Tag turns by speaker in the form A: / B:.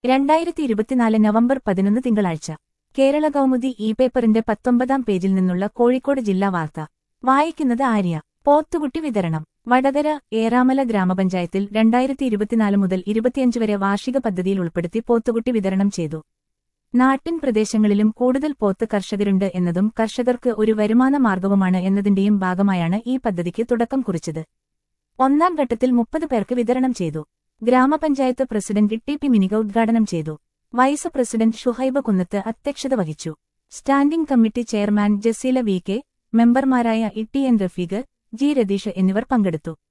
A: രണ്ടായിരത്തി ഇരുപത്തിനാല് നവംബർ പതിനൊന്ന് തിങ്കളാഴ്ച കേരള കൗമുദി ഇ പേപ്പറിന്റെ പത്തൊമ്പതാം പേജിൽ നിന്നുള്ള കോഴിക്കോട് ജില്ലാ വാർത്ത വായിക്കുന്നത് ആര്യ പോത്തുകുട്ടി വിതരണം വടകര ഏറാമല ഗ്രാമപഞ്ചായത്തിൽ രണ്ടായിരത്തി ഇരുപത്തിനാല് മുതൽ ഇരുപത്തിയഞ്ച് വരെ വാർഷിക പദ്ധതിയിൽ ഉൾപ്പെടുത്തി പോത്തുകുട്ടി വിതരണം ചെയ്തു നാട്ടിൻ പ്രദേശങ്ങളിലും കൂടുതൽ പോത്ത് കർഷകരുണ്ട് എന്നതും കർഷകർക്ക് ഒരു വരുമാന മാർഗവുമാണ് എന്നതിന്റെയും ഭാഗമായാണ് ഈ പദ്ധതിക്ക് തുടക്കം കുറിച്ചത് ഒന്നാം ഘട്ടത്തിൽ മുപ്പത് പേർക്ക് വിതരണം ചെയ്തു ഗ്രാമപഞ്ചായത്ത് പ്രസിഡന്റ് ടി പി മിനിക ഉദ്ഘാടനം ചെയ്തു വൈസ് പ്രസിഡന്റ് ഷുഹൈബ കുന്നത്ത് അധ്യക്ഷത വഹിച്ചു standing committee chairman Jaseela V K മെമ്പർമാരായ E T N Rafeeq G Ratheesh എന്നിവർ പങ്കെടുത്തു